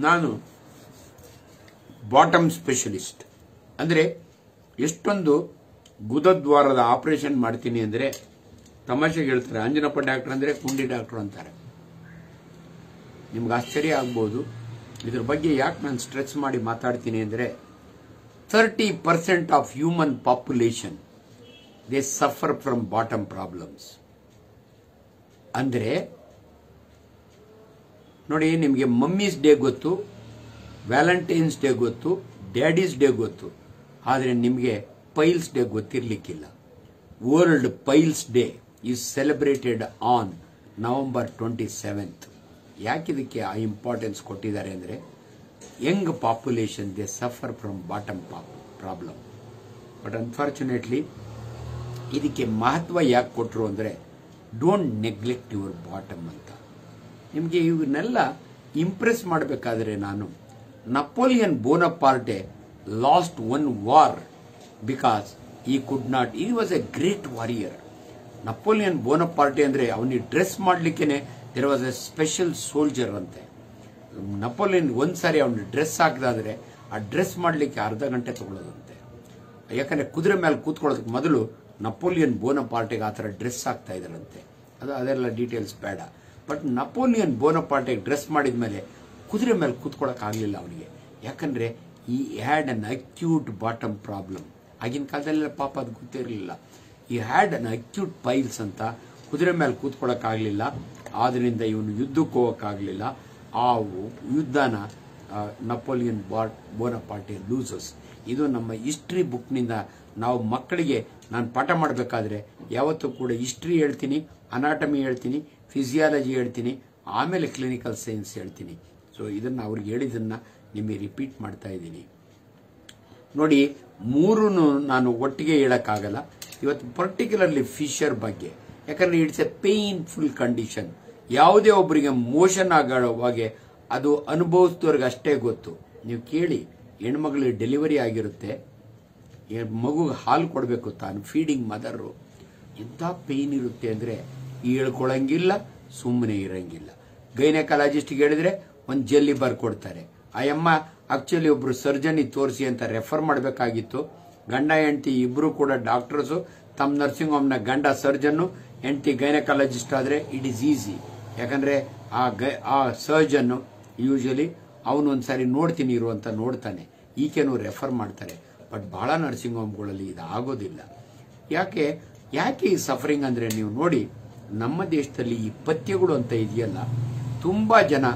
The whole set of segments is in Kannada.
ನಾನು ಬಾಟಮ್ ಸ್ಪೆಷಲಿಸ್ಟ್ ಅಂದರೆ ಎಷ್ಟೊಂದು ಗುದದ್ವಾರದ ಆಪರೇಷನ್ ಮಾಡ್ತೀನಿ ಅಂದರೆ ತಮಾಷೆಗೆ ಹೇಳ್ತಾರೆ ಅಂಜನಪ್ಪ ಡಾಕ್ಟರ್ ಅಂದರೆ ಕುಂಡಿ ಡಾಕ್ಟರ್ ಅಂತಾರೆ ನಿಮ್ಗೆ ಆಶ್ಚರ್ಯ ಆಗ್ಬೋದು ಇದ್ರ ಬಗ್ಗೆ ಯಾಕೆ ನಾನು ಸ್ಟ್ರೆಸ್ ಮಾಡಿ ಮಾತಾಡ್ತೀನಿ ಅಂದರೆ thirty percent of human population they suffer from bottom problems ಅಂದರೆ ನೋಡಿ ನಿಮಗೆ ಮಮ್ಮೀಸ್ ಡೇ ಗೊತ್ತು ವ್ಯಾಲೆಂಟೈನ್ಸ್ ಡೇ ಗೊತ್ತು ಡ್ಯಾಡೀಸ್ ಡೇ ಗೊತ್ತು ಆದರೆ ನಿಮಗೆ ಪೈಲ್ಸ್ ಡೇ ಗೊತ್ತಿರಲಿಕ್ಕಿಲ್ಲ world piles day is celebrated on November twenty seventh ಯಾಕಿದಕ್ಕೆ ಆ ಇಂಪಾರ್ಟೆನ್ಸ್ ಕೊಟ್ಟಿದ್ದಾರೆ ಅಂದರೆ young population they suffer from bottom problem but unfortunately ಇದಕ್ಕೆ ಮಹತ್ವ ಯಾಕೆ ಕೊಟ್ಟರು ಅಂದರೆ ಡೋಂಟ್ ನೆಗ್ಲೆಕ್ಟ್ ಯುವರ್ ಬಾಟಮ್ ಅಂತ ನಿಮಗೆ ಇವನ್ನೆಲ್ಲ ಇಂಪ್ರೆಸ್ ಮಾಡಬೇಕಾದ್ರೆ ನಾನು Napoleon Bonaparte lost one war because he could not he was a great warrior Napoleon Bonaparte ಅಂದ್ರೆ ಅವನಿಗೆ ಡ್ರೆಸ್ ಮಾಡ್ಲಿಕ್ಕೇನೆ there was a special soldier ಅಂತೆ ನಪೋಲಿಯನ್ ಒಂದ್ಸಾರಿ ಅವನು ಡ್ರೆಸ್ ಹಾಕಿದಾದ್ರೆ ಆ ಡ್ರೆಸ್ ಮಾಡ್ಲಿಕ್ಕೆ ಅರ್ಧ ಗಂಟೆ ತಗೊಳ್ಳೋದಂತೆ ಯಾಕಂದ್ರೆ ಕುದುರೆ ಮೇಲೆ ಕೂತ್ಕೊಳ್ಳೋದಕ್ಕೆ ಮೊದಲು ನಪೋಲಿಯನ್ ಬೋನಪಾರ್ಟೆಗೆ ಆ ಥರ ಡ್ರೆಸ್ ಹಾಕ್ತಾ ಇದ್ರಂತೆ ಅದು ಅದೆಲ್ಲ ಡೀಟೇಲ್ಸ್ ಬೇಡ ಬಟ್ ನಪೋಲಿಯನ್ ಬೋನಪಾರ್ಟೆಗೆ ಡ್ರೆಸ್ ಮಾಡಿದ ಮೇಲೆ ಕುದುರೆ ಮೇಲೆ ಕೂತ್ಕೊಳ್ಳೋಕೆ ಆಗಲಿಲ್ಲ ಅವನಿಗೆ ಯಾಕಂದ್ರೆ he had an acute bottom problem ಆಗಿನ ಕಾಲದಲ್ಲೆಲ್ಲ ಪಾಪ ಅದು ಗೊತ್ತಿರಲಿಲ್ಲ ಈ ಹ್ಯಾಡ್ ಅನ್ ಅಕ್ಯೂಟ್ ಪೈಲ್ಸ್ ಅಂತ ಕುದುರೆ ಮೇಲೆ ಕೂತ್ಕೊಳ್ಳೋಕ್ಕಾಗಲಿಲ್ಲ ಆದ್ರಿಂದ ಇವನು ಯುದ್ಧಕ್ಕೆ ಹೋಗೋಕ್ಕಾಗಲಿಲ್ಲ ಆ ಯುದ್ಧನ ಆ, ನಪೋಲಿಯನ್ ಬಾಟ್ ಬೋನಪಾರ್ಟೆ ಲೂಸಸ್ ಇದು ನಮ್ಮ ಹಿಸ್ಟ್ರಿ ಬುಕ್ನಿಂದ ನಾವು ಮಕ್ಕಳಿಗೆ ನಾನು ಪಾಠ ಮಾಡಬೇಕಾದ್ರೆ ಯಾವತ್ತೂ ಕೂಡ ಹಿಸ್ಟ್ರಿ ಹೇಳ್ತೀನಿ ಅನಾಟಮಿ ಹೇಳ್ತೀನಿ ಫಿಸಿಯಾಲಜಿ ಹೇಳ್ತೀನಿ ಆಮೇಲೆ ಕ್ಲಿನಿಕಲ್ ಸೈನ್ಸ್ ಹೇಳ್ತೀನಿ ಸೊ ಇದನ್ನು ಅವ್ರಿಗೆ ಹೇಳಿದ್ದನ್ನ ನಿಮಗೆ ರಿಪೀಟ್ ಮಾಡ್ತಾ ಇದ್ದೀನಿ ನೋಡಿ ಮೂರೂ ನಾನು ಒಟ್ಟಿಗೆ ಹೇಳಕ್ಕಾಗಲ್ಲ ಇವತ್ತು ಪರ್ಟಿಕ್ಯುಲರ್ಲಿ ಫಿಶರ್ ಬಗ್ಗೆ ಯಾಕಂದ್ರೆ ಇಟ್ಸ್ ಎ ಪೇನ್ಫುಲ್ ಕಂಡೀಷನ್ ಯಾವುದೇ ಒಬ್ಬರಿಗೆ ಮೋಷನ್ ಆಗೋವಾಗೆ ಅದು ಅನುಭವಿಸಿದವ್ರಿಗೆ ಅಷ್ಟೇ ಗೊತ್ತು ನೀವು ಕೇಳಿ ಹೆಣ್ಮಗಳಿಗೆ ಡೆಲಿವರಿ ಆಗಿರುತ್ತೆ ಏ- ಮಗುಗೆ ಹಾಲು ಕೊಡಬೇಕು ತಾನು ಫೀಡಿಂಗ್ ಮದರು ಎಂಥ ಪೇನ್ ಇರುತ್ತೆ ಅಂದ್ರೆ ಹೇಳ್ಕೊಳಂಗಿಲ್ಲ ಸುಮ್ಮನೆ ಇರಂಗಿಲ್ಲ ಗೈನಕಾಲಜಿಸ್ಟ್ಗೆ ಹೇಳಿದ್ರೆ ಒಂದು ಜಲ್ಲಿ ಬರ್ಕೊಡ್ತಾರೆ ಆ ಅಮ್ಮ ಆಕ್ಚುಲಿ ಒಬ್ರು ಸರ್ಜನಿ ತೋರಿಸಿ ಅಂತ ರೆಫರ್ ಮಾಡಬೇಕಾಗಿತ್ತು ಗಂಡ ಹೆಂಡತಿ ಇಬ್ರು ಕೂಡ ಡಾಕ್ಟರ್ಸು ತಮ್ಮ ನರ್ಸಿಂಗ್ ಹೋಮ್ನ ಗಂಡ ಸರ್ಜನ್ನು ಹೆಂಡತಿ ಗೈನಕಾಲಜಿಸ್ಟ್ ಆದ್ರೆ ಇಟ್ ಈಸ್ ಈಸಿ ಯಾಕಂದ್ರೆ ಆ ಗೈ ಆ ಸರ್ಜನ್ ಯೂಶಲಿ ಅವನು ಒಂದ್ಸಾರಿ ನೋಡ್ತೀನಿ ಇರು ಅಂತ ನೋಡ್ತಾನೆ ಈಕೆನೂ ರೆಫರ್ ಮಾಡ್ತಾರೆ ಬಟ್ ಬಹಳ ನರ್ಸಿಂಗ್ ಹೋಮ್ಗಳಲ್ಲಿ ಇದು ಆಗೋದಿಲ್ಲ ಯಾಕೆ ಯಾಕೆ ಈ ಸಫರಿಂಗ್ ಅಂದ್ರೆ ನೀವು ನೋಡಿ ನಮ್ಮ ದೇಶದಲ್ಲಿ ಈ ಪಥ್ಯಗಳು ಅಂತ ಇದೆಯಲ್ಲ ತುಂಬಾ ಜನ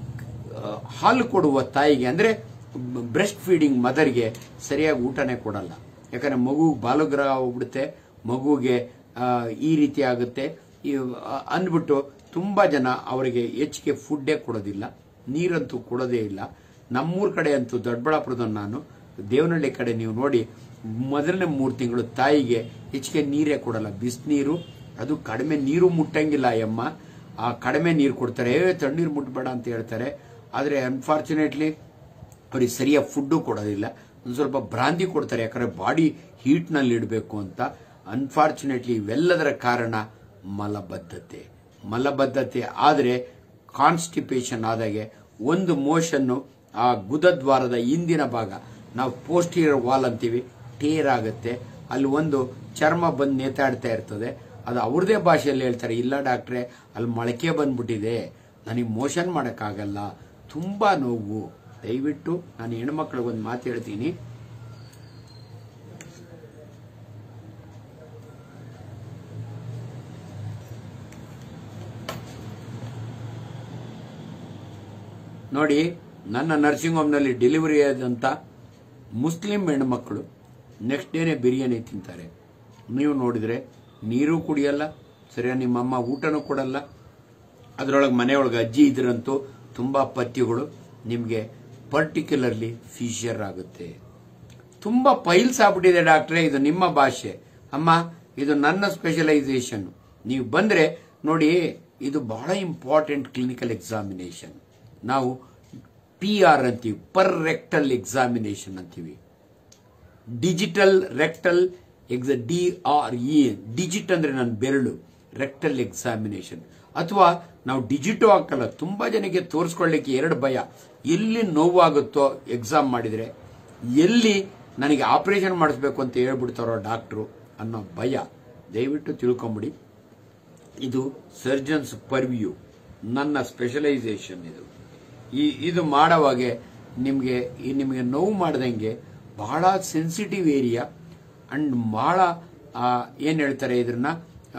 ಆ, ಹಾಲು ಕೊಡುವ ತಾಯಿಗೆ ಅಂದ್ರೆ ಬ್ರೆಸ್ಟ್ ಫೀಡಿಂಗ್ ಮದರ್ಗೆ ಸರಿಯಾಗಿ ಊಟನೇ ಕೊಡಲ್ಲ ಯಾಕಂದ್ರೆ ಮಗು ಬಾಲಗ್ರಹ ಹೋಗ್ಬಿಡುತ್ತೆ ಮಗುಗೆ ಆ, ಈ ರೀತಿ ಆಗುತ್ತೆ ಈ, ಆ, ಅಂದ್ಬಿಟ್ಟು ತುಂಬಾ ಜನ ಅವರಿಗೆ ಹೆಚ್ಚಿಗೆ ಫುಡ್ಡೇ ಕೊಡೋದಿಲ್ಲ ನೀರಂತೂ ಕೊಡೋದೇ ಇಲ್ಲ ನಮ್ಮೂರ್ ಕಡೆ ಅಂತೂ ದೊಡ್ಡಬಳ್ಳಾಪುರದ ನಾನು ದೇವನಹಳ್ಳಿ ಕಡೆ ನೀವು ನೋಡಿ ಮೊದಲನೇ ಮೂರು ತಿಂಗಳು ತಾಯಿಗೆ ಹೆಚ್ಚಿಗೆ ನೀರೇ ಕೊಡಲ್ಲ ಬಿಸಿನೀರು ಅದು ಕಡಿಮೆ ನೀರು ಮುಟ್ಟಂಗಿಲ್ಲ ಆ ಅಮ್ಮ ಆ ಕಡಿಮೆ ನೀರು ಕೊಡ್ತಾರೆ ಏ ತಣ್ಣೀರು ಮುಟ್ಬೇಡ ಅಂತ ಹೇಳ್ತಾರೆ ಆದರೆ ಅನ್ಫಾರ್ಚುನೇಟ್ಲಿ ಅವ್ರಿಗೆ ಸರಿಯಾಗಿ ಫುಡ್ಡು ಕೊಡೋದಿಲ್ಲ ಒಂದು ಸ್ವಲ್ಪ ಭ್ರಾಂತಿ ಕೊಡ್ತಾರೆ ಯಾಕಂದ್ರೆ ಬಾಡಿ ಹೀಟ್ನಲ್ಲಿ ಇಡಬೇಕು ಅಂತ ಅನ್ಫಾರ್ಚುನೇಟ್ಲಿ ಇವೆಲ್ಲದರ ಕಾರಣ ಮಲಬದ್ಧತೆ ಮಲಬದ್ಧತೆ ಆದರೆ ಕಾನ್ಸ್ಟಿಪೇಷನ್ ಆದಾಗೆ ಒಂದು ಮೋಷನ್ನು ಆ ಗುದದ್ವಾರದ ಹಿಂದಿನ ಭಾಗ ನಾವು ಪೋಸ್ಟಿಯರ್ ವಾಲ್ ಅಂತೀವಿ ಟೇರ್ ಆಗುತ್ತೆ ಅಲ್ಲಿ ಒಂದು ಚರ್ಮ ಬಂದು ನೇತಾಡ್ತಾ ಇರ್ತದೆ ಅದು ಅವ್ರದೇ ಭಾಷೆಯಲ್ಲಿ ಹೇಳ್ತಾರೆ ಇಲ್ಲ ಡಾಕ್ಟ್ರೆ ಅಲ್ಲಿ ಮೊಳಕೆ ಬಂದ್ಬಿಟ್ಟಿದೆ ನನಗೆ ಮೋಷನ್ ಮಾಡೋಕ್ಕಾಗಲ್ಲ ತುಂಬಾ ನೋವು ದಯವಿಟ್ಟು ನಾನು ಹೆಣ್ಮಕ್ಳಿಗೆ ಒಂದು ಮಾತು ಹೇಳ್ತೀನಿ ನೋಡಿ ನನ್ನ ನರ್ಸಿಂಗ್ ಹೋಮ್ನಲ್ಲಿ ಡೆಲಿವರಿ ಆದಂತ ಮುಸ್ಲಿಂ ಹೆಣ್ಮಕ್ಳು ನೆಕ್ಸ್ಟ್ ಡೇನೆ ಬಿರಿಯಾನಿ ತಿಂತಾರೆ ನೀವು ನೋಡಿದ್ರೆ ನೀರು ಕುಡಿಯಲ್ಲ ಸರಿಯಾಗಿ ನಿಮ್ಮಮ್ಮ ಊಟನೂ ಕೊಡಲ್ಲ ಅದರೊಳಗೆ ಮನೆಯೊಳಗೆ ಅಜ್ಜಿ ಇದ್ರಂತೂ ತುಂಬಾ ಪಥ್ಯಗಳು ನಿಮಗೆ ಪರ್ಟಿಕ್ಯುಲರ್ಲಿ ಫಿಶಿಯರ್ ಆಗುತ್ತೆ ತುಂಬಾ ಪೈಲ್ಸ್ ಆಗ್ಬಿಟ್ಟಿದೆ ಡಾಕ್ಟ್ರೆ ಇದು ನಿಮ್ಮ ಭಾಷೆ ಅಮ್ಮ ಇದು ನನ್ನ ಸ್ಪೆಷಲೈಸೇಷನ್ ನೀವು ಬಂದ್ರೆ ನೋಡಿ ಇದು ಬಹಳ ಇಂಪಾರ್ಟೆಂಟ್ ಕ್ಲಿನಿಕಲ್ ಎಕ್ಸಾಮಿನೇಷನ್ ನಾವು ಪಿ ಆರ್ ಅಂತೀವಿ ಪರ್ ರೆಕ್ಟಲ್ ಎಕ್ಸಾಮಿನೇಷನ್ ಅಂತೀವಿ digital rectal exam D R E digit ಅಂದ್ರೆ ನನ್ನ ಬೆರಳು ರೆಕ್ಟಲ್ ಎಕ್ಸಾಮಿನೇಷನ್ ಅಥವಾ ನಾವು ಡಿಜಿಟೋ ಹಾಕಲ್ಲ ತುಂಬಾ ಜನಕ್ಕೆ ತೋರಿಸ್ಕೊಳ್ಳಿಕ್ಕೆ ಎರಡು ಭಯ ಎಲ್ಲಿ ನೋವಾಗುತ್ತೋ ಎಕ್ಸಾಮ್ ಮಾಡಿದ್ರೆ ಎಲ್ಲಿ ನನಗೆ ಆಪರೇಷನ್ ಮಾಡಿಸ್ಬೇಕು ಅಂತ ಹೇಳ್ಬಿಡ್ತಾರೋ ಡಾಕ್ಟ್ರು ಅನ್ನೋ ಭಯ ದಯವಿಟ್ಟು ತಿಳ್ಕೊಂಬಿಡಿ ಇದು ಸರ್ಜನ್ಸ್ ಪರ್ವ್ಯೂ ನನ್ನ ಸ್ಪೆಷಲೈಸೇಷನ್ ಇದು ಈ ಇದು ಮಾಡೋವಾಗೆ ನಿಮಗೆ ಈ ನಿಮಗೆ ನೋವು ಮಾಡ್ದಂಗೆ ಬಹಳ ಸೆನ್ಸಿಟಿವ್ ಏರಿಯಾ ಅಂಡ್ ಬಹಳ ಆ, ಏನ್ ಹೇಳ್ತಾರೆ ಇದನ್ನ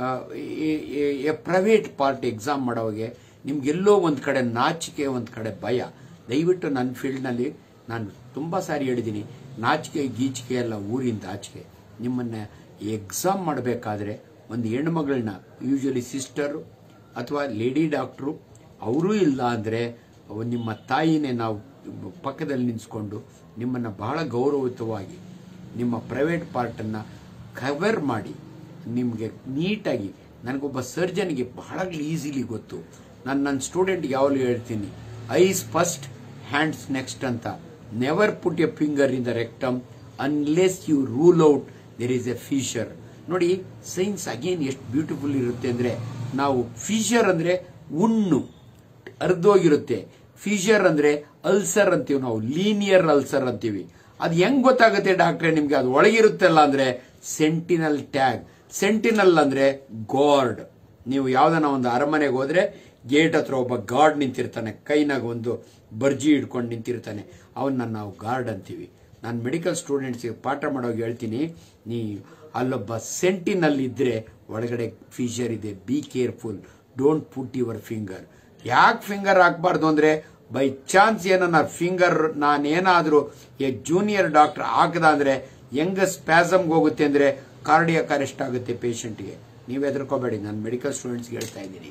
ಪ್ರೈವೇಟ್ ಪಾರ್ಟ್ ಎಕ್ಸಾಮ್ ಮಾಡೋವಾಗೆ ನಿಮ್ಗೆಲ್ಲೋ ಒಂದ್ ಕಡೆ ನಾಚಿಕೆ ಒಂದ್ ಕಡೆ ಭಯ ದಯವಿಟ್ಟು ನನ್ನ ಫೀಲ್ಡ್ನಲ್ಲಿ ನಾನು ತುಂಬಾ ಸಾರಿ ಹೇಳಿದ್ದೀನಿ ನಾಚಿಕೆ ಗೀಚಿಕೆ ಎಲ್ಲ ಊರಿಂದ ಆಚೆಗೆ ನಿಮ್ಮನ್ನ ಎಕ್ಸಾಮ್ ಮಾಡಬೇಕಾದ್ರೆ ಒಂದು ಹೆಣ್ಮಗಳನ್ನ ಯೂಶಲಿ ಸಿಸ್ಟರು ಅಥವಾ ಲೇಡಿ ಡಾಕ್ಟ್ರು ಅವರೂ ಇಲ್ಲ ಅಂದ್ರೆ ಅವ್ ನಿಮ್ಮ ತಾಯಿನೇ ನಾವು ಪಕ್ಕದಲ್ಲಿ ನಿಂತ್ಕೊಂಡು ನಿಮ್ಮನ್ನ ಬಹಳ ಗೌರವಯುತವಾಗಿ ನಿಮ್ಮ ಪ್ರೈವೇಟ್ ಪಾರ್ಟನ್ನ ಕವರ್ ಮಾಡಿ ನಿಮಗೆ ನೀಟಾಗಿ ನನಗೊಬ್ಬ ಸರ್ಜನ್ಗೆ ಬಹಳ ಈಸಿಲಿ ಗೊತ್ತು ನಾನು ನನ್ನ ಸ್ಟೂಡೆಂಟ್ಗೆ ಯಾವಾಗಲೂ ಹೇಳ್ತೀನಿ ಐಸ್ ಫಸ್ಟ್ ಹ್ಯಾಂಡ್ಸ್ ನೆಕ್ಸ್ಟ್ ಅಂತ never put a finger in the rectum unless you rule out there is a fissure ನೋಡಿ ಸೈನ್ಸ್ ಅಗೇನ್ ಎಷ್ಟು ಬ್ಯೂಟಿಫುಲ್ ಇರುತ್ತೆ ಅಂದ್ರೆ ನಾವು ಫೀಶರ್ ಅಂದ್ರೆ ಹುಣ್ಣು ಅರ್ಧೋಗಿರುತ್ತೆ ಫೀಶರ್ ಅಂದ್ರೆ ಅಲ್ಸರ್ ಅಂತೀವಿ ನಾವು ಲೀನಿಯರ್ ಅಲ್ಸರ್ ಅಂತೀವಿ ಅದು ಹೆಂಗ್ ಗೊತ್ತಾಗುತ್ತೆ ಡಾಕ್ಟ್ರೆ ನಿಮ್ಗೆ ಅದು ಒಳಗಿರುತ್ತಲ್ಲ ಅಂದ್ರೆ ಸೆಂಟಿನಲ್ ಟ್ಯಾಗ್ ಸೆಂಟಿನಲ್ ಅಂದ್ರೆ ಗಾರ್ಡ್ ನೀವು ಯಾವ್ದನ ಒಂದು ಅರಮನೆಗೆ ಹೋದ್ರೆ ಗೇಟ್ ಹತ್ರ ಒಬ್ಬ ಗಾರ್ಡ್ ನಿಂತಿರ್ತಾನೆ ಕೈನಾಗ ಒಂದು ಬರ್ಜಿ ಹಿಡ್ಕೊಂಡು ನಿಂತಿರ್ತಾನೆ ಅವನ್ನ ನಾವು ಗಾರ್ಡ್ ಅಂತೀವಿ ನಾನು ಮೆಡಿಕಲ್ ಸ್ಟೂಡೆಂಟ್ಸ್ಗೆ ಪಾಠ ಮಾಡೋಗಿ ಹೇಳ್ತೀನಿ ನೀ ಅಲ್ಲೊಬ್ಬ ಸೆಂಟಿನಲ್ ಇದ್ರೆ ಒಳಗಡೆ ಫೀಶರ್ ಇದೆ be careful don't put your finger ಯಾಕೆ ಫಿಂಗರ್ ಹಾಕ್ಬಾರ್ದು ಅಂದ್ರೆ ಬೈ ಚಾನ್ಸ್ ಏನನ್ನ ಫಿಂಗರ್ ನಾನೇನಾದ್ರೂ ಎ ಜೂನಿಯರ್ ಡಾಕ್ಟರ್ ಹಾಕದ ಅಂದ್ರೆ ಹೆಂಗ ಸ್ಪ್ಯಾಸಮ್ಗೆ ಹೋಗುತ್ತೆ ಅಂದ್ರೆ ಕಾರ್ಡಿಯಕ್ ಅರೆಸ್ಟ್ ಆಗುತ್ತೆ ಪೇಷಂಟ್ಗೆ ನೀವು ಹೆದರ್ಕೋಬೇಡಿ ನಾನು ಮೆಡಿಕಲ್ ಸ್ಟೂಡೆಂಟ್ಸ್ಗೆ ಹೇಳ್ತಾ ಇದ್ದೀನಿ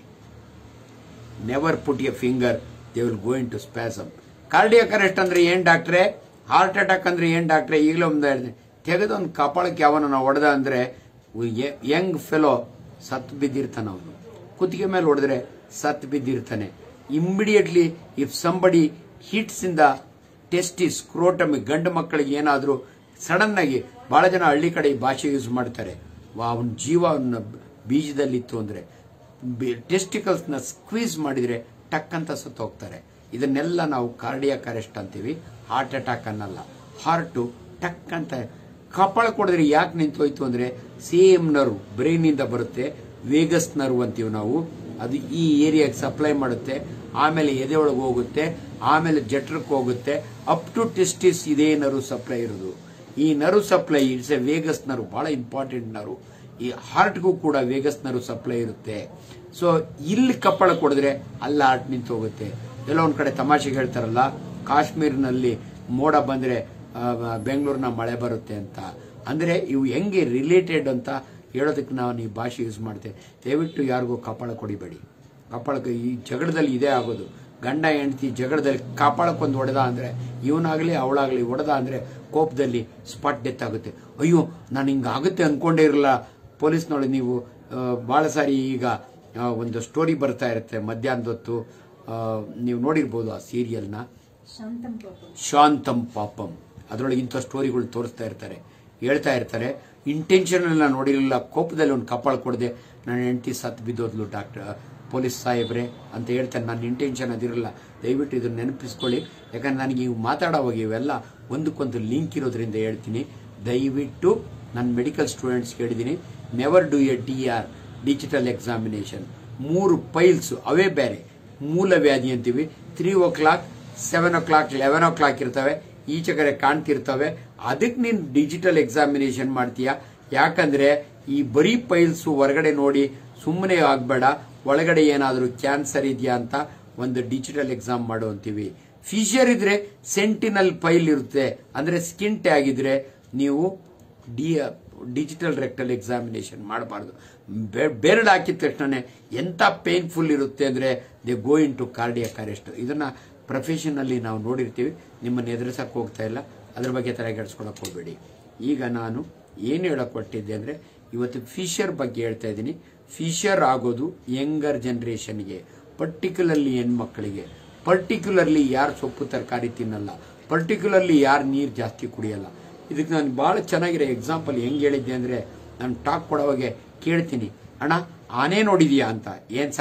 never put a finger they will go into spasm cardiac arrest ಅಂದ್ರೆ ಏನ್ ಡಾಕ್ಟ್ರೆ ಹಾರ್ಟ್ ಅಟ್ಯಾಕ್ ಅಂದ್ರೆ ಏನ್ ಡಾಕ್ಟ್ರೆ ಈಗಲೇ ಒಂದು ಹೇಳಿದೆ ತೆಗೆದು ಒಂದು ಕಪಾಳಕ್ಕೆ ಯಾವನ ನಾವು ಹೊಡೆದ ಅಂದ್ರೆ ಯಂಗ್ ಫೆಲೋ ಸತ್ ಬಿದ್ದಿರ್ತಾನ ಅವನು ಕುತ್ತಿಗೆ ಮೇಲೆ ಹೊಡೆದ್ರೆ ಸತ್ ಬಿದ್ದಿರ್ತಾನೆ immediately if somebody hits in the testis scrotum ಗಂಡು ಮಕ್ಕಳಿಗೆ ಏನಾದರೂ ಸಡನ್ ಆಗಿ ಬಹಳ ಜನ ಹಳ್ಳಿ ಕಡೆ ಈ ಭಾಷೆ ಯೂಸ್ ಮಾಡ್ತಾರೆ ಅವನ ಜೀವ ಅವನ ಬೀಜದಲ್ಲಿತ್ತು ಅಂದ್ರೆ ಟೆಸ್ಟಿಕಲ್ಸ್ ನ ಸ್ಕ್ವೀಸ್ ಮಾಡಿದ್ರೆ ಟಕ್ ಅಂತ ಸತ್ತು ಹೋಗ್ತಾರೆ ಇದನ್ನೆಲ್ಲ ನಾವು ಕಾರ್ಡಿಯಾಕ್ ಅರೆಸ್ಟ್ ಅಂತೀವಿ ಹಾರ್ಟ್ ಅಟ್ಯಾಕ್ ಅನ್ನಲ್ಲ ಹಾರ್ಟು ಟಕ್ ಅಂತ ಕಪಾಳ ಕೊಡಿದ್ರೆ ಯಾಕೆ ನಿಂತೋಯ್ತು ಅಂದ್ರೆ ಸೇಮ್ ನರ್ವ್ ಬ್ರೈನ್ ಇಂದ ಬರುತ್ತೆ ವೇಗಸ್ ನರ್ವ್ ಅಂತೀವಿ ನಾವು ಅದು ಈ ಏರಿಯಾಗೆ ಸಪ್ಲೈ ಮಾಡುತ್ತೆ ಆಮೇಲೆ ಎದೆ ಒಳಗೆ ಹೋಗುತ್ತೆ ಆಮೇಲೆ ಜಠರಕ್ಕೆ ಹೋಗುತ್ತೆ ಅಪ್ ಟು ಟೆಸ್ಟಿಸ್ ಇದೇ ನರ್ವ್ ಸಪ್ಲೈ ಇರೋದು ಈ nerve supply it's a vagus nerve ಬಹಳ ಇಂಪಾರ್ಟೆಂಟ್ ನರ್ವ್ ಈ ಹಾರ್ಟ್ಗೂ ಕೂಡ ವೇಗಸ್ ನರ್ವ್ ಸಪ್ಲೈ ಇರುತ್ತೆ ಸೊ ಇಲ್ಲಿ ಕಪ್ಪಳ ಕೊಡಿದ್ರೆ ಅಲ್ಲಿ ಹಾರ್ಟ್ ನಿಂತು ಹೋಗುತ್ತೆ ಎಲ್ಲೋ ಒಂದ್ ಕಡೆ ತಮಾಷೆಗೆ ಹೇಳ್ತಾರಲ್ಲ ಕಾಶ್ಮೀರ್ನಲ್ಲಿ ಮೋಡ ಬಂದ್ರೆ ಆ, ಬೆಂಗಳೂರಿನ ಮಳೆ ಬರುತ್ತೆ ಅಂತ ಅಂದ್ರೆ ಇವು ಹೆಂಗೆ ರಿಲೇಟೆಡ್ ಅಂತ ಹೇಳೋದಕ್ಕೆ ನಾವು ಈ ಭಾಷೆ ಯೂಸ್ ಮಾಡ್ತೇವೆ ದಯವಿಟ್ಟು ಯಾರಿಗೂ ಕಪಾಳ ಕೊಡಿಬೇಡಿ ಕಪಾಳಕ್ಕೆ ಈ ಜಗಳದಲ್ಲಿ ಇದೇ ಆಗೋದು ಗಂಡ ಹೆಂಡತಿ ಜಗಳದಲ್ಲಿ ಕಪಾಳಕ್ಕೊಂದು ಹೊಡೆದ ಅಂದ್ರೆ ಇವನಾಗ್ಲಿ ಅವಳಾಗ್ಲಿ ಹೊಡೆದ ಅಂದ್ರೆ ಕೋಪದಲ್ಲಿ ಸ್ಪಾಟ್ ಡೆತ್ ಆಗುತ್ತೆ ಅಯ್ಯೋ ನಾನು ಹಿಂಗ ಆಗುತ್ತೆ ಅನ್ಕೊಂಡೇ ಇರಲ್ಲ ಪೊಲೀಸ್ನೊಳಗೆ ನೀವು ಆ, ಬಹಳ ಸಾರಿ ಈಗ ಆ, ಒಂದು ಸ್ಟೋರಿ ಬರ್ತಾ ಇರುತ್ತೆ ಮಧ್ಯಾಹ್ನದ ಹೊತ್ತು ಆ, ನೀವು ನೋಡಿರ್ಬೋದು ಆ ಸೀರಿಯಲ್ನ ಶಾಂತಂ ಪಾಪ ಶಾಂತಂ ಪಾಪಂ ಅದರೊಳಗೆ ಇಂಥ ಸ್ಟೋರಿಗಳು ತೋರಿಸ್ತಾ ಇರ್ತಾರೆ ಹೇಳ್ತಾ ಇರ್ತಾರೆ ಇಂಟೆನ್ಷನ್ ನಾನು ನೋಡಿರಲಿಲ್ಲ ಕೋಪದಲ್ಲಿ ಒಂದು ಕಪಾಳ ಕೊಡದೆ ನನ್ನ ಹೆಂಡತಿ ಸತ್ ಬಿದ್ದೋದ್ಲು ಡಾಕ್ಟರ್ ಪೊಲೀಸ್ ಸಾಹೇಬ್ರೆ ಅಂತ ಹೇಳ್ತಾರೆ ನನ್ನ ಇಂಟೆನ್ಷನ್ ಅದಿರಲ್ಲ ದಯವಿಟ್ಟು ಇದನ್ನ ನೆನಪಿಸ್ಕೊಳ್ಳಿ ಯಾಕಂದ್ರೆ ನನಗೆ ಇವು ಮಾತಾಡೋವಾಗ ಇವೆಲ್ಲ ಒಂದಕ್ಕೊಂದು ಲಿಂಕ್ ಇರೋದ್ರಿಂದ ಹೇಳ್ತೀನಿ ದಯವಿಟ್ಟು ನನ್ನ ಮೆಡಿಕಲ್ ಸ್ಟೂಡೆಂಟ್ಸ್ ಹೇಳಿದ್ದೀನಿ never do a D R digital examination ಮೂರು ಪೈಲ್ಸ್ ಅವೇ ಬೇರೆ ಮೂಲ ವ್ಯಾಧಿ ಅಂತೀವಿ three o'clock seven o'clock eleven o'clock ಇರ್ತವೆ ಈಚೆ ಕಡೆ ಕಾಣ್ತಿರ್ತವೆ ಅದಕ್ಕೆ ನೀನು ಡಿಜಿಟಲ್ ಎಕ್ಸಾಮಿನೇಷನ್ ಮಾಡ್ತೀಯ ಯಾಕಂದ್ರೆ ಈ ಬರೀ ಪೈಲ್ಸ್ ಹೊರಗಡೆ ನೋಡಿ ಸುಮ್ಮನೆ ಆಗ್ಬೇಡ ಒಳಗಡೆ ಏನಾದರೂ ಕ್ಯಾನ್ಸರ್ ಇದೆಯಾ ಅಂತ ಒಂದು ಡಿಜಿಟಲ್ ಎಕ್ಸಾಮ್ ಮಾಡು ಅಂತೀವಿ ಫಿಶರ್ ಇದ್ರೆ ಸೆಂಟಿನಲ್ ಫೈಲ್ ಇರುತ್ತೆ ಅಂದ್ರೆ ಸ್ಕಿನ್ ಟ್ಯಾಗ್ ಇದ್ರೆ ನೀವು ಡಿ ಡಿಜಿಟಲ್ ರೆಕ್ಟಲ್ ಎಕ್ಸಾಮಿನೇಷನ್ ಮಾಡಬಾರ್ದು ಬೆರಳು ಹಾಕಿದ ತಕ್ಷಣ ಎಂತ ಪೇನ್ಫುಲ್ ಇರುತ್ತೆ ಅಂದ್ರೆ they go into cardiac arrest ಇದನ್ನ ಪ್ರೊಫೆಷನಲ್ಲಿ ನಾವು ನೋಡಿರ್ತೀವಿ ನಿಮ್ಮನ್ನು ಎದುರಿಸಕ್ಕೆ ಹೋಗ್ತಾ ಇಲ್ಲ ಅದ್ರ ಬಗ್ಗೆ ತಲೆಗೆಡಿಸ್ಕೊಳಕ್ ಹೋಗ್ಬೇಡಿ ಈಗ ನಾನು ಏನು ಹೇಳಕ್ ಕೊಟ್ಟಿದ್ದೆ ಅಂದ್ರೆ ಇವತ್ತು ಫಿಶರ್ ಬಗ್ಗೆ ಹೇಳ್ತಾ ಇದ್ದೀನಿ ಫಿಶರ್ ಆಗೋದು ಯಂಗರ್ ಜನರೇಷನ್ಗೆ ಪರ್ಟಿಕ್ಯುಲರ್ಲಿ ಹೆಣ್ಮಕ್ಳಿಗೆ ಪರ್ಟಿಕ್ಯುಲರ್ಲಿ ಯಾರು ಸೊಪ್ಪು ತರಕಾರಿ ತಿನ್ನಲ್ಲ ಪರ್ಟಿಕ್ಯುಲರ್ಲಿ ಯಾರು ನೀರು ಜಾಸ್ತಿ ಕುಡಿಯಲ್ಲ ಇದಕ್ಕೆ ನಾನು ಬಹಳ ಚೆನ್ನಾಗಿರೋ ಎಕ್ಸಾಂಪಲ್ ಹೆಂಗ್ ಹೇಳಿದ್ದೆ ಅಂದ್ರೆ ನಾನು ಟಾಕ್ ಕೊಡೋವಾಗೆ ಕೇಳ್ತೀನಿ ಅಣ್ಣ ಆನೆ ನೋಡಿದ್ಯಾ ಅಂತ ಏನ್ ಸರ್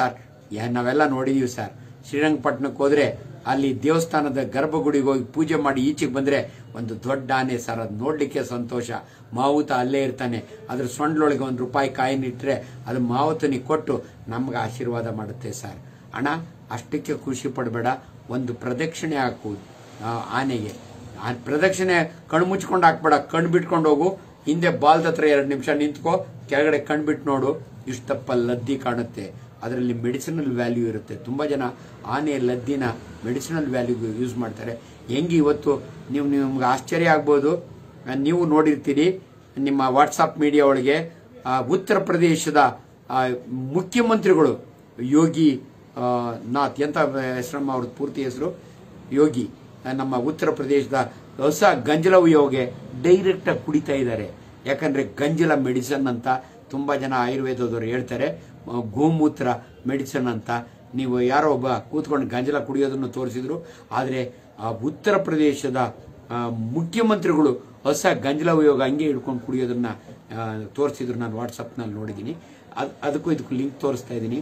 ಯಾ- ನಾವೆಲ್ಲ ನೋಡಿದೀವಿ ಸರ್ ಶ್ರೀರಂಗಪಟ್ಟಣಕ್ಕೆ ಹೋದ್ರೆ ಅಲ್ಲಿ ದೇವಸ್ಥಾನದ ಗರ್ಭಗುಡಿಗೆ ಹೋಗಿ ಪೂಜೆ ಮಾಡಿ ಈಚೆಗೆ ಬಂದ್ರೆ ಒಂದು ದೊಡ್ಡ ಆನೆ ಸರ್ ಅದು ನೋಡ್ಲಿಕ್ಕೆ ಸಂತೋಷ ಮಾವುತ ಅಲ್ಲೇ ಇರ್ತಾನೆ ಅದ್ರ ಸೊಂಡ್ಲೊಳಗೆ ಒಂದು ರೂಪಾಯಿ ಕಾಯಿನ್ ಇಟ್ರೆ ಅದು ಮಾವುತನಿಗೆ ಕೊಟ್ಟು ನಮ್ಗೆ ಆಶೀರ್ವಾದ ಮಾಡುತ್ತೆ ಸರ್ ಅಣ್ಣ ಅಷ್ಟಕ್ಕೆ ಖುಷಿ ಪಡಬೇಡ ಒಂದು ಪ್ರದಕ್ಷಿಣೆ ಹಾಕು ಆ, ಆನೆಗೆ ಆ ಪ್ರದಕ್ಷಿಣೆ ಕಣ್ಣು ಮುಚ್ಕೊಂಡು ಹಾಕ್ಬೇಡ ಕಣ್ಣು ಬಿಟ್ಕೊಂಡು ಹೋಗು ಹಿಂದೆ ಬಾಲ್ದ ಹತ್ರ ಎರಡು ನಿಮಿಷ ನಿಂತ್ಕೋ ಕೆಳಗಡೆ ಕಣ್ಣು ಬಿಟ್ಟು ನೋಡು ಇಷ್ಟಪ್ಪ ಲದ್ದಿ ಕಾಣುತ್ತೆ ಅದರಲ್ಲಿ ಮೆಡಿಸಿನಲ್ ವ್ಯಾಲ್ಯೂ ಇರುತ್ತೆ ತುಂಬಾ ಜನ ಆನೆ ಲದ್ದಿನ ಮೆಡಿಸಿನಲ್ ವ್ಯಾಲ್ಯೂಗೆ ಯೂಸ್ ಮಾಡ್ತಾರೆ ಹೆಂಗೆ ಇವತ್ತು ನೀವು ನಿಮ್ಗೆ ಆಶ್ಚರ್ಯ ಆಗ್ಬೋದು ಆ, ನೀವು ನೋಡಿರ್ತೀರಿ ನಿಮ್ಮ ವಾಟ್ಸಾಪ್ ಮೀಡಿಯಾ ಒಳಗೆ ಆ, ಉತ್ತರ ಪ್ರದೇಶದ ಆ, ಮುಖ್ಯಮಂತ್ರಿಗಳು ಯೋಗಿ ಆ, ನಾಥ್ ಎಂತ ಹೆಸರಮ್ಮ ಅವ್ರದ್ದು ಪೂರ್ತಿ ಹೆಸರು ಯೋಗಿ ಆ, ನಮ್ಮ ಉತ್ತರ ಪ್ರದೇಶದ ಹೊಸ ಗಂಜಲ ಉಯೋಗೆ ಡೈರೆಕ್ಟ್ ಆಗಿ ಕುಡಿತಾ ಇದ್ದಾರೆ ಯಾಕಂದ್ರೆ ಗಂಜಲ ಮೆಡಿಸನ್ ಅಂತ ತುಂಬಾ ಜನ ಆಯುರ್ವೇದದವರು ಹೇಳ್ತಾರೆ ಆ, ಗೋಮೂತ್ರ ಮೆಡಿಸನ್ ಅಂತ ನೀವು ಯಾರೋ ಒಬ್ಬ ಕೂತ್ಕೊಂಡು ಗಂಜಲ ಕುಡಿಯೋದನ್ನು ತೋರಿಸಿದ್ರು ಆದ್ರೆ ಆ ಉತ್ತರ ಪ್ರದೇಶದ ಆ, ಮುಖ್ಯಮಂತ್ರಿಗಳು ಹೊಸ ಗಂಜಲ ಉಯೋಗ ಹಂಗೆ ಹಿಡ್ಕೊಂಡು ಕುಡಿಯೋದನ್ನ ಆ, ತೋರಿಸಿದ್ರು ನಾನು ವಾಟ್ಸಪ್ನಲ್ಲಿ ನೋಡಿದ್ದೀನಿ ಅದ್- ಅದಕ್ಕೂ ಇದಕ್ಕೂ ಲಿಂಕ್ ತೋರಿಸ್ತಾ ಇದ್ದೀನಿ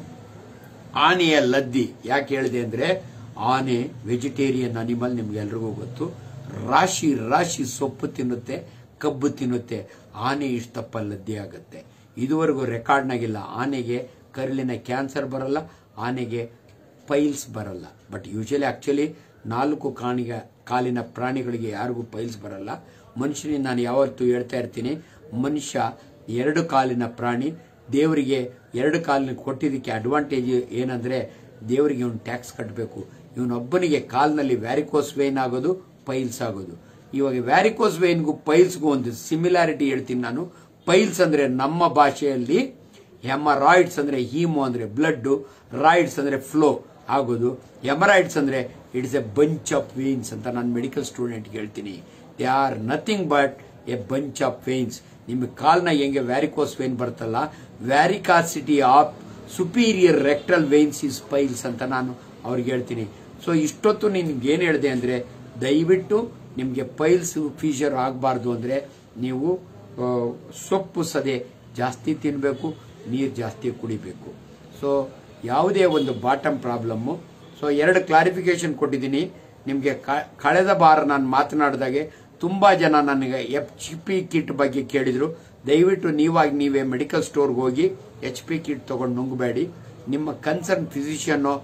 ಆನೆಯ ಲದ್ದಿ ಯಾಕೆ ಹೇಳಿದೆ ಅಂದ್ರೆ ಆನೆ ವೆಜಿಟೇರಿಯನ್ ಅನಿಮಲ್ ನಿಮ್ಗೆ ಎಲ್ರಿಗೂ ಗೊತ್ತು ರಾಶಿ ರಾಶಿ ಸೊಪ್ಪು ತಿನ್ನುತ್ತೆ ಕಬ್ಬು ತಿನ್ನುತ್ತೆ ಆನೆ ಇಷ್ಟಪ್ಪ ಲದ್ದಿ ಆಗುತ್ತೆ ಇದುವರೆಗೂ ರೆಕಾರ್ಡ್ನಾಗಿಲ್ಲ ಆನೆಗೆ ಕರುಳಿನ ಕ್ಯಾನ್ಸರ್ ಬರಲ್ಲ ಆನೆಗೆ ಪೈಲ್ಸ್ ಬರಲ್ಲ ಬಟ್ ಯೂಶಲಿ ಆಕ್ಚುಲಿ ನಾಲ್ಕು ಕಾಣಿಗ ಕಾಲಿನ ಪ್ರಾಣಿಗಳಿಗೆ ಯಾರಿಗೂ ಪೈಲ್ಸ್ ಬರಲ್ಲ ಮನುಷ್ಯನಿಗೆ ನಾನು ಯಾವತ್ತೂ ಹೇಳ್ತಾ ಇರ್ತೀನಿ ಮನುಷ್ಯ ಎರಡು ಕಾಲಿನ ಪ್ರಾಣಿ ದೇವರಿಗೆ ಎರಡು ಕಾಲಿನ ಕೊಟ್ಟಿದ್ದಕ್ಕೆ ಅಡ್ವಾಂಟೇಜ್ ಏನಂದ್ರೆ ದೇವರಿಗೆ ಇವನು ಟ್ಯಾಕ್ಸ್ ಕಟ್ಟಬೇಕು ಇವನೊಬ್ಬನಿಗೆ ಕಾಲ್ನಲ್ಲಿ ವ್ಯಾರಿಕೋಸ್ ವೇನ್ ಆಗೋದು ಪೈಲ್ಸ್ ಆಗೋದು ಇವಾಗ ವ್ಯಾರಿಕೋಸ್ ವೇನ್ಗೂ ಪೈಲ್ಸ್ಗೂ ಒಂದು ಸಿಮಿಲಾರಿಟಿ ಹೇಳ್ತೀನಿ ನಾನು ಪೈಲ್ಸ್ ಅಂದ್ರೆ ನಮ್ಮ ಭಾಷೆಯಲ್ಲಿ ಹೆಮರಾಯ್ಡ್ಸ್ ಅಂದ್ರೆ ಹೀಮೋ ಅಂದ್ರೆ ಬ್ಲಡ್ ರಾಯ್ಡ್ಸ್ ಅಂದ್ರೆ ಫ್ಲೋ ಆಗೋದು ಹೆಮರಾಯ್ಡ್ಸ್ ಅಂದ್ರೆ it's a bunch of veins ಅಂತ ನಾನು ಮೆಡಿಕಲ್ ಸ್ಟೂಡೆಂಟ್ ಹೇಳ್ತೀನಿ they are nothing but a bunch of veins ನಿಮಗೆ ಕಾಲ್ನ ಹೆಂಗೆ ವ್ಯಾರಿಕೋಸ್ ವೇನ್ ಬರ್ತಲ್ಲ varicosity of superior rectal veins is piles ಅಂತ ನಾನು ಅವ್ರಿಗೆ ಹೇಳ್ತೀನಿ ಸೊ ಇಷ್ಟೊತ್ತು ನಿಮ್ಗೆ ಏನ್ ಹೇಳಿದೆ ಅಂದ್ರೆ ದಯವಿಟ್ಟು ನಿಮ್ಗೆ ಪೈಲ್ಸ್ ಫೀಶರ್ ಆಗಬಾರ್ದು ಅಂದ್ರೆ ನೀವು ಆ, ಸೊಪ್ಪು ಸದೆ ಜಾಸ್ತಿ ತಿನ್ನಬೇಕು ನೀರು ಜಾಸ್ತಿ ಕುಡಿಬೇಕು ಸೊ ಯಾವುದೇ ಒಂದು ಬಾಟಮ್ ಪ್ರಾಬ್ಲಮ್ಮು ಸೊ ಎರಡು ಕ್ಲಾರಿಫಿಕೇಶನ್ ಕೊಟ್ಟಿದ್ದೀನಿ ನಿಮಗೆ ಕಳೆದ ಬಾರ ನಾನು ಮಾತನಾಡಿದಾಗೆ ತುಂಬಾ ಜನ ನನಗೆ ಎಚ್ ಪಿ ಕಿಟ್ ಬಗ್ಗೆ ಕೇಳಿದ್ರು ದಯವಿಟ್ಟು ನೀವಾಗಿ ನೀವೇ ಮೆಡಿಕಲ್ ಸ್ಟೋರ್ಗೆ ಹೋಗಿ ಎಚ್ ಪಿ ಕಿಟ್ ತಗೊಂಡು ನುಂಗಬೇಡಿ ನಿಮ್ಮ ಕನ್ಸರ್ನ್ ಫಿಸಿಷಿಯನ್ನೋ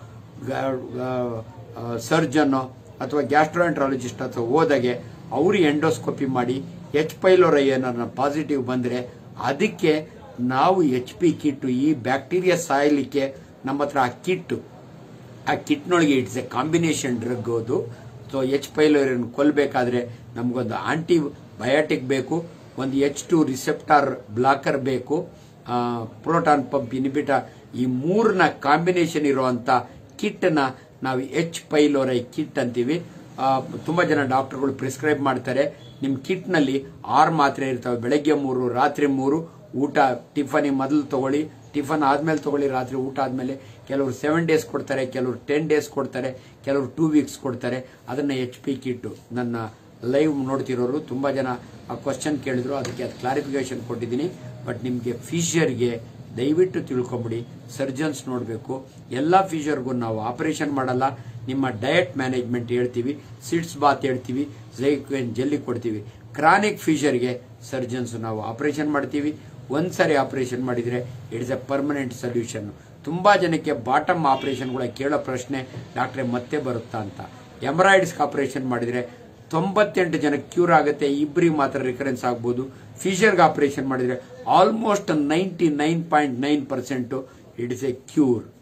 ಸರ್ಜನ್ನೋ ಅಥವಾ ಗ್ಯಾಸ್ಟ್ರೋಎಂಟ್ರಾಲಜಿಸ್ಟ್ ಅಥವಾ ಹೋದಾಗೆ ಅವರು ಎಂಡೋಸ್ಕೋಪಿ ಮಾಡಿ ಎಚ್ ಪೈಲೋರೈ ಏನಾರ ಪಾಸಿಟಿವ್ ಬಂದ್ರೆ ಅದಕ್ಕೆ ನಾವು ಎಚ್ ಪಿ ಕಿಟ್ ಈ ಬ್ಯಾಕ್ಟೀರಿಯಾ ಸಾಯಲಿಕ್ಕೆ ನಮ್ಮ ಹತ್ರ ಆ ಕಿಟ್ ಆ ಕಿಟ್ನೊಳಗೆ ಇಟ್ಸ್ ಎ ಕಾಂಬಿನೇಷನ್ ಡ್ರಗ್ ಅದು ಸೊ ಎಚ್ ಪೈಲೋರಿಯನ್ ಕೊಲ್ಬೇಕಾದ್ರೆ ನಮಗೊಂದು ಆಂಟಿ ಬಯೋಟಿಕ್ ಬೇಕು ಒಂದು ಎಚ್ ಟು ರಿಸೆಪ್ಟಾರ್ ಬ್ಲಾಕರ್ ಬೇಕು ಪ್ರೋಟಾನ್ ಪಂಪ್ ಇನಿಬಿಟ ಈ ಮೂರನ್ನ ಕಾಂಬಿನೇಷನ್ ಇರುವಂತ ಕಿಟ್ ನ ನಾವು ಎಚ್ ಪೈಲೋರೈ ಕಿಟ್ ಅಂತೀವಿ ಆ, ತುಂಬಾ ಜನ ಡಾಕ್ಟರ್ಗಳು ಪ್ರಿಸ್ಕ್ರೈಬ್ ಮಾಡ್ತಾರೆ ನಿಮ್ ಕಿಟ್ ನಲ್ಲಿ ಆರು ಮಾತ್ರೆ ಇರ್ತವೆ ಬೆಳಗ್ಗೆ ಮೂರು ರಾತ್ರಿ ಮೂರು ಊಟ ಟಿಫನ್ ಮೊದಲು ತಗೊಳ್ಳಿ ಟಿಫನ್ ಆದ್ಮೇಲೆ ತಗೊಳ್ಳಿ ರಾತ್ರಿ ಊಟ ಆದ್ಮೇಲೆ ಕೆಲವರು ಸೆವೆನ್ ಡೇಸ್ ಕೊಡ್ತಾರೆ ಕೆಲವರು ಟೆನ್ ಡೇಸ್ ಕೊಡ್ತಾರೆ ಕೆಲವರು ಟೂ ವೀಕ್ಸ್ ಕೊಡ್ತಾರೆ ಅದನ್ನ ಎಚ್ ಪಿ ಕಿಟ್ ನನ್ನ ಲೈವ್ ನೋಡ್ತಿರೋರು ತುಂಬಾ ಜನ ಆ ಕ್ವಶನ್ ಕೇಳಿದ್ರು ಅದಕ್ಕೆ ಅದು ಕ್ಲಾರಿಫಿಕೇಶನ್ ಕೊಟ್ಟಿದ್ದೀನಿ ಬಟ್ ನಿಮ್ಗೆ ಫಿಶಿಯರ್ಗೆ ದಯವಿಟ್ಟು ತಿಳ್ಕೊಂಬಿಡಿ ಸರ್ಜನ್ಸ್ ನೋಡಬೇಕು ಎಲ್ಲ ಫಿಶರ್ಗೂ ನಾವು ಆಪರೇಷನ್ ಮಾಡಲ್ಲ ನಿಮ್ಮ ಡಯಟ್ ಮ್ಯಾನೇಜ್ಮೆಂಟ್ ಹೇಳ್ತೀವಿ ಸಿಡ್ಸ್ ಬಾತ್ ಹೇಳ್ತೀವಿ ಜೈಕ್ವೆನ್ ಜೆಲ್ಲಿ ಕೊಡ್ತೀವಿ ಕ್ರಾನಿಕ್ ಫಿಶರ್ಗೆ ಸರ್ಜನ್ಸ್ ನಾವು ಆಪರೇಷನ್ ಮಾಡ್ತೀವಿ ಒಂದ್ಸರಿ ಆಪರೇಷನ್ ಮಾಡಿದ್ರೆ ಇಟ್ಸ್ ಎ ಪರ್ಮನೆಂಟ್ ಸೊಲ್ಯೂಷನ್ ತುಂಬಾ ಜನಕ್ಕೆ ಬಾಟಮ್ ಆಪರೇಷನ್ಗಳ ಕೇಳೋ ಪ್ರಶ್ನೆ ಡಾಕ್ಟ್ರೆ ಮತ್ತೆ ಬರುತ್ತಾ ಅಂತ ಎಮರಾಯ್ಡ್ಸ್ ಆಪರೇಷನ್ ಮಾಡಿದ್ರೆ ತೊಂಬತ್ತೆಂಟು ಜನ ಕ್ಯೂರ್ ಆಗುತ್ತೆ ಇಬ್ಬರಿಗೆ ಮಾತ್ರ ರಿಕರೆನ್ಸ್ ಆಗ್ಬೋದು ಫಿಶರ್ಗೆ ಆಪರೇಷನ್ ಮಾಡಿದ್ರೆ almost ninety nine point nine percent it is a cure